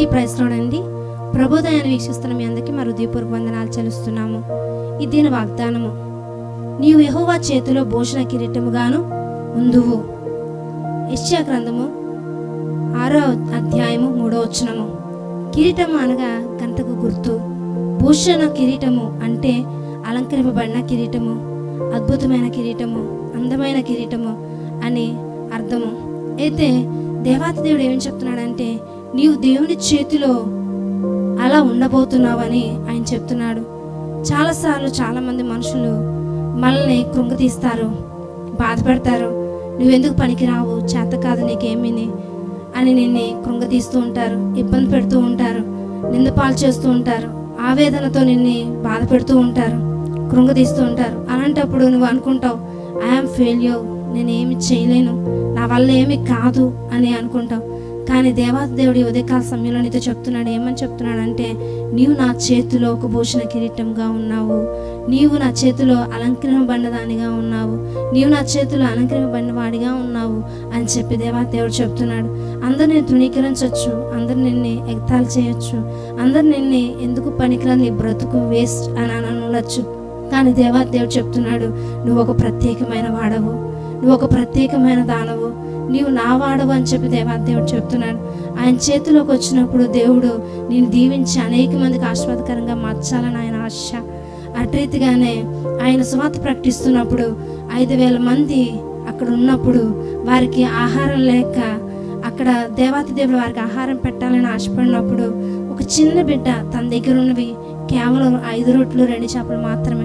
అందరికీ ప్రైస్లోనండి ప్రభుదయాన్ని వీక్షిస్తున్న మీ అందరికీ మా హృదయపూర్వక వందనాలు చెల్లిస్తున్నాము ఇది దీని వాగ్దానము నీవు యెహోవా చేతిలో భూషణ కిరీటముగాను ఉందువు యెషయా గ్రంథము ఆరో అధ్యాయము మూడో వచనము కిరీటము అనగా గంటకు గుర్తు భూషణ కిరీటము అంటే అలంకరింపబడిన కిరీటము అద్భుతమైన కిరీటము అందమైన కిరీటము అని అర్థము అయితే దేవాతి దేవుడు ఏమని చెప్తున్నాడంటే నీవు దేవుని చేతిలో అలా ఉండబోతున్నావని ఆయన చెప్తున్నాడు చాలాసార్లు చాలామంది మనుషులు మనల్ని కృంగతీస్తారు బాధపెడతారు నువ్వెందుకు పనికిరావు చేత కాదు నీకేమీని అని నిన్ను కృంగతీస్తూ ఉంటారు ఇబ్బంది పెడుతూ ఉంటారు నిందపాలు చేస్తూ ఉంటారు ఆవేదనతో నిన్ను బాధ పెడుతూ ఉంటారు కృంగతీస్తూ ఉంటారు అలాంటప్పుడు నువ్వు అనుకుంటావు ఐఆమ్ ఫెయిల్యూర్ నేను ఏమి చేయలేను నా వల్ల ఏమి కాదు అని అనుకుంటావు కానీ దేవాది దేవుడు ఈ ఉదయకాల సమయంలో నీతో చెప్తున్నాడు ఏమని చెప్తున్నాడు అంటే నీవు నా చేతిలో ఒక భూషణ కిరీటంగా ఉన్నావు నీవు నా చేతిలో అలంకరింపబడిన దానిగా ఉన్నావు నీవు నా చేతిలో అలంకరింపబడిన వాడిగా ఉన్నావు అని చెప్పి దేవా దేవుడు చెప్తున్నాడు అందరు నేను తృణీకరించవచ్చు అందరు నిన్ను ఎగతాళి చేయొచ్చు అందరు నిన్ను ఎందుకు పనికిరాని నీ బ్రతుకు వేస్ట్ అని అని అనవచ్చు కానీ దేవా దేవుడు చెప్తున్నాడు నువ్వు ఒక ప్రత్యేకమైన వాడవు నువ్వు ఒక ప్రత్యేకమైన దానవు నీవు నా వాడవు అని చెప్పి దేవా దేవుడు చెప్తున్నాడు ఆయన చేతిలోకి వచ్చినప్పుడు దేవుడు నేను దీవించి అనేక మందికి ఆశీర్వాదకరంగా మార్చాలని ఆయన ఆశ అట్రీతిగానే ఆయన సువార్త ప్రకటిస్తున్నప్పుడు ఐదు వేల మంది అక్కడ ఉన్నప్పుడు వారికి ఆహారం లేక అక్కడ దేవాతి దేవుడు వారికి ఆహారం పెట్టాలని ఆశపడినప్పుడు ఒక చిన్న బిడ్డ తన దగ్గర ఉన్నవి కేవలం ఐదు రొట్లు రెండు చేపలు మాత్రమే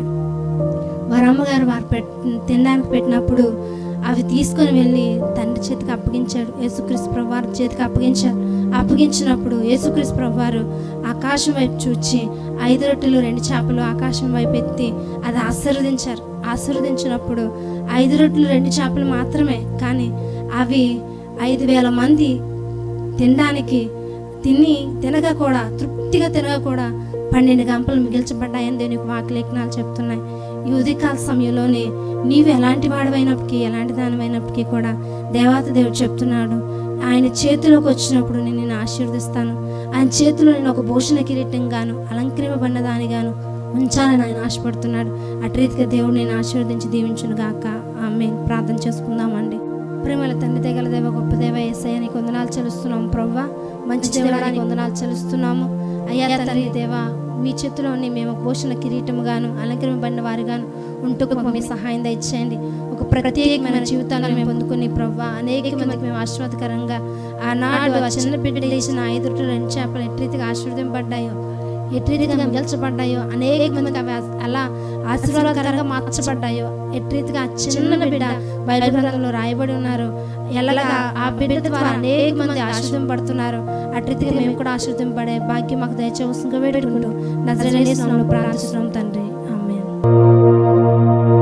వారి అమ్మగారు వారు పెట్ తినడానికి పెట్టినప్పుడు అవి తీసుకొని వెళ్ళి తండ్రి చేతికి అప్పగించాడు యేసుక్రీస్తు ప్రభు వారి చేతికి అప్పగించారు అప్పగించినప్పుడు యేసుక్రీస్తు ప్రభు వారు ఆకాశం వైపు చూచి ఐదు రొట్టెలు రెండు చేపలు ఆకాశం వైపు ఎత్తి అది ఆశీర్వదించారు ఆశీర్వదించినప్పుడు ఐదు రొట్టెలు రెండు చేపలు మాత్రమే కానీ అవి ఐదు వేల మంది తినడానికి తిని తినగా కూడా తృప్తిగా తినగా కూడా పన్నెండు గంపలు మిగిల్చబడ్డాయని దేవుని వాక్యలేఖనాలు చెప్తున్నాయి ఈ ఉదయకాల సమయంలోనే నీవు ఎలాంటి వాడవైనప్పటికీ ఎలాంటి దానివైనప్పటికీ కూడా దేవాత దేవుడు చెప్తున్నాడు ఆయన చేతిలోకి వచ్చినప్పుడు నేను నిన్ను ఆశీర్వదిస్తాను ఆయన చేతిలో నేను ఒక భూషణ కిరీటంగాను అలంకరింపబడిన దానిగాను ఉంచాలని ఆయన ఆశపడుతున్నాడు అట్రీతిగా దేవుడు నేను ఆశీర్వదించి దీవించును గాక ఆమె ప్రార్థన చేసుకుందామండి ప్రేమల తండ్రి దగ్గర దేవ గొప్ప దేవ ఏసయ్య నీకు వందనాలు చెల్లిస్తున్నాము ప్రవ్వ మంచి దేవుడానికి వందనాలు చెల్లిస్తున్నాము అయ్యా తండ్రి దేవా మీ చేతిలోని మేము భూషణ కిరీటముగాను అలంకరింపబడిన వారిగాను ఉంటూ మీ సహాయం దయచేయండి ఒక ప్రత్యేకమైన జీవితాలను మేము పొందుకుని ప్రవ్వ అనేక మందికి మేము ఆశీర్వాదకరంగా ఆనాడు ఆ చిన్న బిడ్డ చేసిన ఐదు రెండు చేపలు ఎట్రీతిగా ఆశీర్వదింపబడ్డాయో ఎట్రీతిగా మిగల్చబడ్డాయో అనేక మందికి అవి అలా ఆశీర్వాదకరంగా మార్చబడ్డాయో ఎట్రీతిగా ఆ చిన్న బిడ్డ బైబిల్ గ్రంథంలో రాయబడి ఉన్నారు ఎలాగా ఆ బిడ్డ ద్వారా అనేక మంది ఆశీర్వదింపబడుతున్నారు అట్రీతిగా మేము కూడా ఆశీర్వదింపబడే భాగ్యం మాకు దయచేవలసిందిగా వేడుకుంటూ నజరేస్తున్నాము ప్రార్థిస్తున్నాం తండ్రి ఆమె